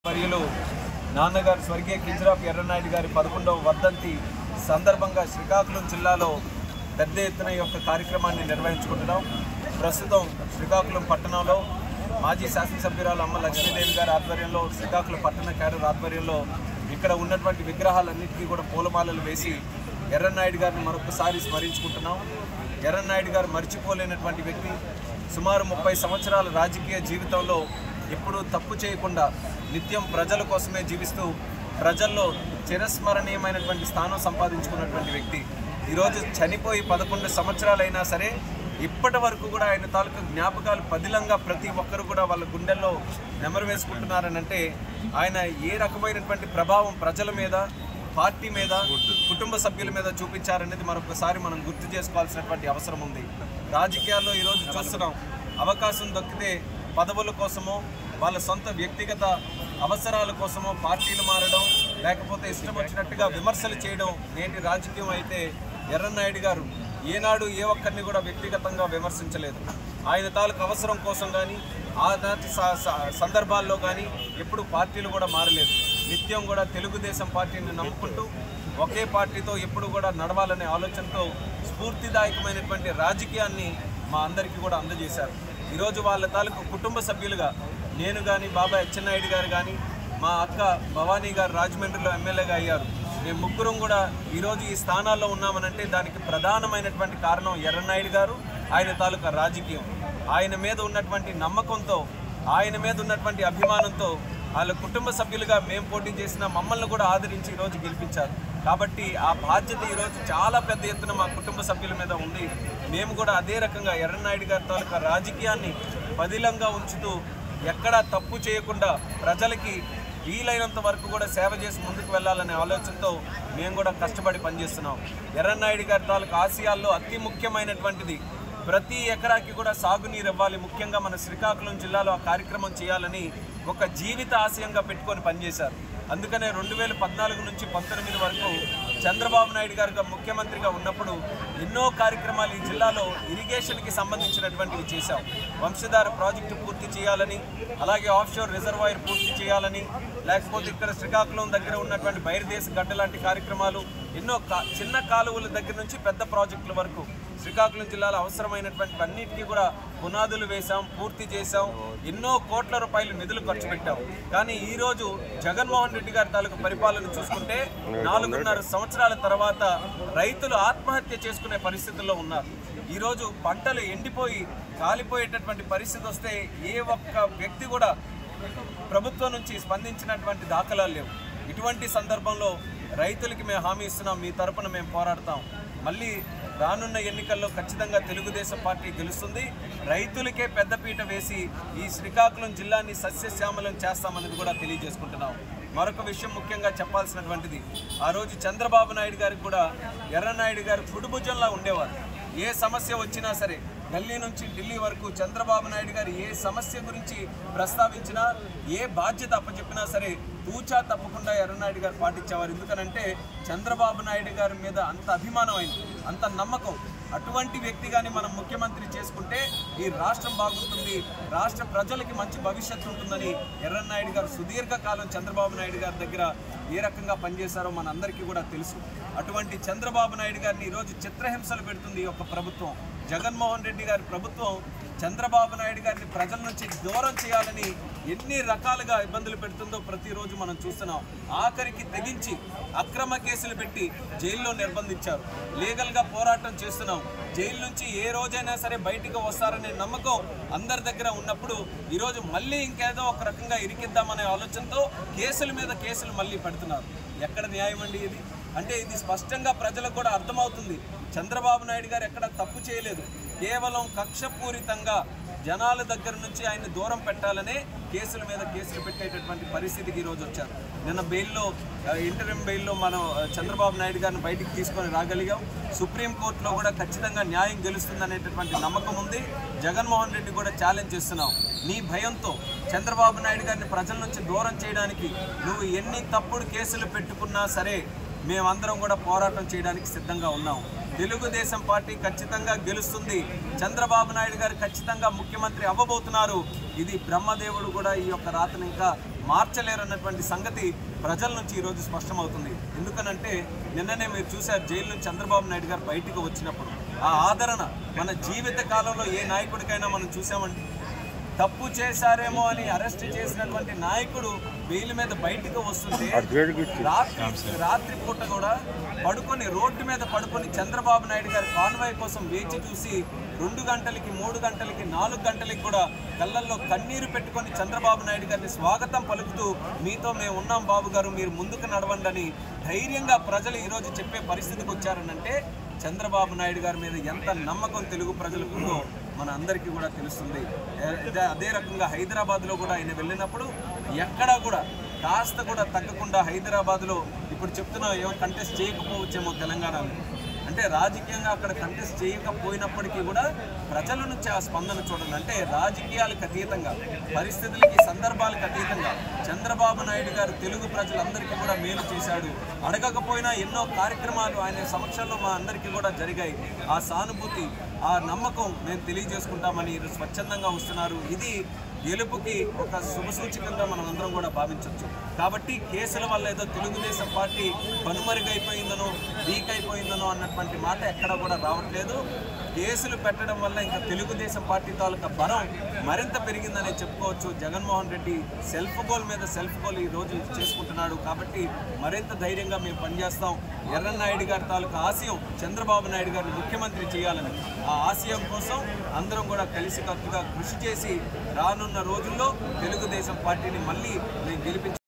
వర్యులు నాన్నగారు స్వర్గీయ కింజరాపు ఎర్రనాయుడు గారి పదకొండవ వర్ధంతి సందర్భంగా శ్రీకాకుళం జిల్లాలో పెద్ద ఎత్తున ఈ యొక్క కార్యక్రమాన్ని నిర్వహించుకుంటున్నాం ప్రస్తుతం శ్రీకాకుళం పట్టణంలో మాజీ శాసనసభ్యురాలు అమ్మ లక్ష్మీదేవి గారి ఆధ్వర్యంలో శ్రీకాకుళం పట్టణ క్యాడర్ ఆధ్వర్యంలో ఇక్కడ ఉన్నటువంటి విగ్రహాలన్నింటికీ కూడా పూలమాలలు వేసి ఎర్రనాయుడు గారిని మరొకసారి స్మరించుకుంటున్నాం ఎర్రనాయుడు గారు మర్చిపోలేనటువంటి వ్యక్తి సుమారు ముప్పై సంవత్సరాల రాజకీయ జీవితంలో ఎప్పుడూ తప్పు చేయకుండా నిత్యం ప్రజల కోసమే జీవిస్తూ ప్రజల్లో చిరస్మరణీయమైనటువంటి స్థానం సంపాదించుకున్నటువంటి వ్యక్తి ఈరోజు చనిపోయి పదకొండు సంవత్సరాలైనా సరే ఇప్పటి వరకు కూడా ఆయన తాలూకు జ్ఞాపకాలు పదిలంగా ప్రతి ఒక్కరు కూడా వాళ్ళ గుండెల్లో నెమరు వేసుకుంటున్నారని అంటే ఆయన ఏ రకమైనటువంటి ప్రభావం ప్రజల మీద పార్టీ మీద కుటుంబ సభ్యుల మీద చూపించారనేది మరొకసారి మనం గుర్తు చేసుకోవాల్సినటువంటి అవసరం ఉంది రాజకీయాల్లో ఈరోజు చూస్తున్నాం అవకాశం దొక్కితే పదవుల కోసమో వాళ్ళ సొంత వ్యక్తిగత అవసరాల కోసమో పార్టీలు మారడం లేకపోతే ఇష్టం వచ్చినట్టుగా విమర్శలు చేయడం నేటి రాజకీయం అయితే ఎర్రన్నాయుడు గారు ఏనాడు ఏ ఒక్కరిని కూడా వ్యక్తిగతంగా విమర్శించలేదు ఆయన తాలూకు అవసరం కోసం కానీ ఆనాటి స- స- సందర్భాల్లో కానీ ఎప్పుడు పార్టీలు కూడా మారలేదు నిత్యం కూడా తెలుగుదేశం పార్టీని నమ్ముకుంటూ ఒకే పార్టీతో ఎప్పుడు కూడా నడవాలనే ఆలోచనతో స్ఫూర్తిదాయకమైనటువంటి రాజకీయాన్ని మా అందరికీ కూడా అందజేశారు ఈరోజు వాళ్ళ తాలూకు కుటుంబ సభ్యులుగా నేను కానీ బాబాయ్ అచ్చెన్నాయుడు గారు కానీ మా అక్క భవానీ గారు రాజమండ్రిలో ఎమ్మెల్యేగా అయ్యారు మేము ముగ్గురం కూడా ఈరోజు ఈ స్థానాల్లో ఉన్నామనంటే దానికి ప్రధానమైనటువంటి కారణం ఎర్రనాయుడు గారు ఆయన తాలూకా రాజకీయం ఆయన మీద ఉన్నటువంటి నమ్మకంతో ఆయన మీద ఉన్నటువంటి అభిమానంతో వాళ్ళ కుటుంబ సభ్యులుగా మేము పోటీ చేసిన మమ్మల్ని కూడా ఆదరించి ఈరోజు గెలిపించారు కాబట్టి ఆ బాధ్యత ఈరోజు చాలా పెద్ద ఎత్తున మా కుటుంబ సభ్యుల మీద ఉంది మేము కూడా అదే రకంగా ఎర్రనాయుడు గారి తాలూకా రాజకీయాన్ని పదిలంగా ఉంచుతూ ఎక్కడా తప్పు చేయకుండా ప్రజలకి వీలైనంత వరకు కూడా సేవ చేసి ముందుకు వెళ్ళాలనే ఆలోచనతో మేము కూడా కష్టపడి పనిచేస్తున్నాం ఎర్రనాయుడు గారి తాలూకు ఆశయాల్లో అతి ముఖ్యమైనటువంటిది ప్రతి ఎకరాకి కూడా సాగునీరు ఇవ్వాలి ముఖ్యంగా మన శ్రీకాకుళం జిల్లాలో ఆ కార్యక్రమం చేయాలని ఒక జీవిత ఆశయంగా పెట్టుకొని పనిచేశారు అందుకనే రెండు వేల పద్నాలుగు నుంచి పంతొమ్మిది వరకు చంద్రబాబు నాయుడు గారు ముఖ్యమంత్రిగా ఉన్నప్పుడు ఎన్నో కార్యక్రమాలు ఈ జిల్లాలో ఇరిగేషన్కి సంబంధించినటువంటివి చేశాం వంశధార ప్రాజెక్టు పూర్తి చేయాలని అలాగే ఆఫ్షోర్ రిజర్వాయర్ పూర్తి చేయాలని లేకపోతే ఇక్కడ శ్రీకాకుళం దగ్గర ఉన్నటువంటి బైరదేశ గడ్డ లాంటి కార్యక్రమాలు ఎన్నో కా- చిన్న కాలువల దగ్గర నుంచి పెద్ద ప్రాజెక్టుల వరకు శ్రీకాకుళం జిల్లాలో అవసరమైనటువంటి అన్నిటికీ కూడా పునాదులు వేశాం పూర్తి చేశాం ఎన్నో కోట్ల రూపాయలు నిధులు ఖర్చు పెట్టాం కానీ ఈ రోజు జగన్మోహన్ రెడ్డి గారి తాలూకు పరిపాలన చూసుకుంటే నాలుగున్నర సంవత్సరాల తర్వాత రైతులు ఆత్మహత్య చేసుకునే పరిస్థితుల్లో ఉన్నారు ఈరోజు పంటలు ఎండిపోయి కాలిపోయేటటువంటి పరిస్థితి వస్తే ఏ ఒక్క వ్యక్తి కూడా ప్రభుత్వం నుంచి స్పందించినటువంటి దాఖలాలు లేవు ఇటువంటి సందర్భంలో రైతులకి మేము హామీ ఇస్తున్నాం మీ తరపున మేము పోరాడతాం మళ్ళీ రానున్న ఎన్నికల్లో ఖచ్చితంగా తెలుగుదేశం పార్టీ గెలుస్తుంది రైతులకే పెద్దపీట వేసి ఈ శ్రీకాకుళం జిల్లాని సస్యశ్యామలం చేస్తామన్నది కూడా తెలియజేసుకుంటున్నాం మరొక విషయం ముఖ్యంగా చెప్పాల్సినటువంటిది ఆ రోజు చంద్రబాబు నాయుడు గారికి కూడా ఎర్రనాయుడు గారు కుడుభుజంలా ఉండేవారు ఏ సమస్య వచ్చినా సరే ఢిల్లీ నుంచి ఢిల్లీ వరకు చంద్రబాబు నాయుడు గారు ఏ సమస్య గురించి ప్రస్తావించినా ఏ బాధ్యత అప్పచెప్పినా సరే తూచా తప్పకుండా ఎర్రనాయుడు గారు పాటించేవారు ఎందుకనంటే చంద్రబాబు నాయుడు గారి మీద అంత అభిమానం అయింది అంత నమ్మకం అటువంటి వ్యక్తిగాని మనం ముఖ్యమంత్రి చేసుకుంటే ఈ రాష్ట్రం బాగుంటుంది రాష్ట్ర ప్రజలకి మంచి భవిష్యత్తు ఉంటుందని ఎర్రన్నాయుడు గారు సుదీర్ఘకాలం చంద్రబాబు నాయుడు గారి దగ్గర ఏ రకంగా పనిచేశారో మనందరికీ కూడా తెలుసు అటువంటి చంద్రబాబు నాయుడు గారిని ఈరోజు చిత్రహింసలు పెడుతుంది ఈ యొక్క ప్రభుత్వం జగన్మోహన్ రెడ్డి గారి ప్రభుత్వం చంద్రబాబు నాయుడు గారిని ప్రజల నుంచి దూరం చేయాలని ఎన్ని రకాలుగా ఇబ్బందులు పెడుతుందో ప్రతిరోజు మనం చూస్తున్నాం ఆఖరికి తెగించి అక్రమ కేసులు పెట్టి జైల్లో నిర్బంధించారు లీగల్గా పోరాటం చేస్తున్నాం జైలు నుంచి ఏ రోజైనా సరే బయటికి వస్తారనే నమ్మకం అందరి దగ్గర ఉన్నప్పుడు ఈరోజు మళ్ళీ ఇంకేదో ఒక రకంగా ఇరికిద్దామనే ఆలోచనతో కేసుల మీద కేసులు మళ్ళీ పెడుతున్నారు ఎక్కడ న్యాయం అండి ఇది అంటే ఇది స్పష్టంగా ప్రజలకు కూడా అర్థమవుతుంది చంద్రబాబు నాయుడు గారు ఎక్కడ తప్పు చేయలేదు కేవలం కక్షపూరితంగా జనాల దగ్గర నుంచి ఆయన్ని దూరం పెట్టాలనే కేసుల మీద కేసులు పెట్టేటటువంటి పరిస్థితికి ఈరోజు వచ్చారు నిన్న బెయిల్లో ఇంటర్వ్యూ బెయిల్లో మనం ఆ, చంద్రబాబు నాయుడు గారిని బయటికి తీసుకొని రాగలిగాం సుప్రీంకోర్టులో కూడా ఖచ్చితంగా న్యాయం గెలుస్తుందనేటటువంటి నమ్మకం ఉంది జగన్మోహన్ రెడ్డి కూడా ఛాలెంజ్ చేస్తున్నాం నీ భయంతో చంద్రబాబు నాయుడు గారిని ప్రజల నుంచి దూరం చేయడానికి నువ్వు ఎన్ని తప్పుడు కేసులు పెట్టుకున్నా సరే మేమందరం కూడా పోరాటం చేయడానికి సిద్ధంగా ఉన్నాం తెలుగుదేశం పార్టీ ఖచ్చితంగా గెలుస్తుంది చంద్రబాబు నాయుడు గారు ఖచ్చితంగా ముఖ్యమంత్రి అవ్వబోతున్నారు ఇది బ్రహ్మదేవుడు కూడా ఈ యొక్క రాతను ఇంకా మార్చలేరన్నటువంటి సంగతి ప్రజల నుంచి ఈరోజు స్పష్టమవుతుంది ఎందుకనంటే నిన్ననే మీరు చూశారు జైలు నుంచి చంద్రబాబు నాయుడు గారు బయటకు వచ్చినప్పుడు ఆ ఆదరణ మన జీవిత కాలంలో ఏ నాయకుడికైనా మనం చూసామండి తప్పు చేశారేమో అని అరెస్ట్ చేసినటువంటి నాయకుడు బెయిల్ మీద బయటకు వస్తుంటే రాత్రి రాత్రి పూట కూడా పడుకొని రోడ్డు మీద పడుకొని చంద్రబాబు నాయుడు గారి కాన్వాయ్ కోసం వేచి చూసి రెండు గంటలకి మూడు గంటలకి నాలుగు గంటలకి కూడా కళ్ళల్లో కన్నీరు పెట్టుకొని చంద్రబాబు నాయుడు గారిని స్వాగతం పలుకుతూ మీతో మేము ఉన్నాం బాబు గారు మీరు ముందుకు నడవండి అని ధైర్యంగా ప్రజలు ఈరోజు చెప్పే పరిస్థితికి వచ్చారనంటే చంద్రబాబు నాయుడు గారి మీద ఎంత నమ్మకం తెలుగు ప్రజలకు ఉందో మన అందరికీ కూడా తెలుస్తుంది అదే- అదే రకంగా హైదరాబాద్లో కూడా ఆయన వెళ్ళినప్పుడు ఎక్కడా కూడా కాస్త కూడా తగ్గకుండా హైదరాబాద్లో ఇప్పుడు చెప్తున్నా ఏమో కంటెస్ట్ చేయకపోవచ్చేమో తెలంగాణలో అంటే రాజకీయంగా అక్కడ కంటెస్ట్ చేయకపోయినప్పటికీ కూడా ప్రజల నుంచి ఆ స్పందన చూడండి అంటే రాజకీయాలకు అతీతంగా పరిస్థితులకి సందర్భాలకు అతీతంగా చంద్రబాబు నాయుడు గారు తెలుగు ప్రజలందరికీ కూడా మేలు చేశాడు అడగకపోయినా ఎన్నో కార్యక్రమాలు ఆయన సమక్షంలో మా అందరికీ కూడా జరిగాయి ఆ సానుభూతి ఆ నమ్మకం మేము తెలియజేసుకుంటామని ఈరోజు స్వచ్ఛందంగా వస్తున్నారు ఇది గెలుపుకి ఒక శుభసూచకంగా మనం అందరం కూడా భావించవచ్చు కాబట్టి కేసుల వల్ల ఏదో తెలుగుదేశం పార్టీ కనుమరుగైపోయిందనో వీక్ అయిపోయిందనో అన్నటువంటి మాట ఎక్కడ కూడా రావట్లేదు కేసులు పెట్టడం వల్ల ఇంకా తెలుగుదేశం పార్టీ తాలూకా బలం మరింత పెరిగిందని చెప్పుకోవచ్చు జగన్మోహన్ రెడ్డి సెల్ఫ్ గోల్ మీద సెల్ఫ్ గోల్ ఈ రోజు చేసుకుంటున్నాడు కాబట్టి మరింత ధైర్యంగా మేము పనిచేస్తాం ఎర్రన్నాయుడు గారి తాలూకా ఆశయం చంద్రబాబు నాయుడు గారిని ముఖ్యమంత్రి చేయాలని ఆ ఆశయం కోసం అందరం కూడా కలిసికట్టుగా కృషి చేసి రానున్న రోజుల్లో తెలుగుదేశం పార్టీని మళ్ళీ మేము గెలిపించ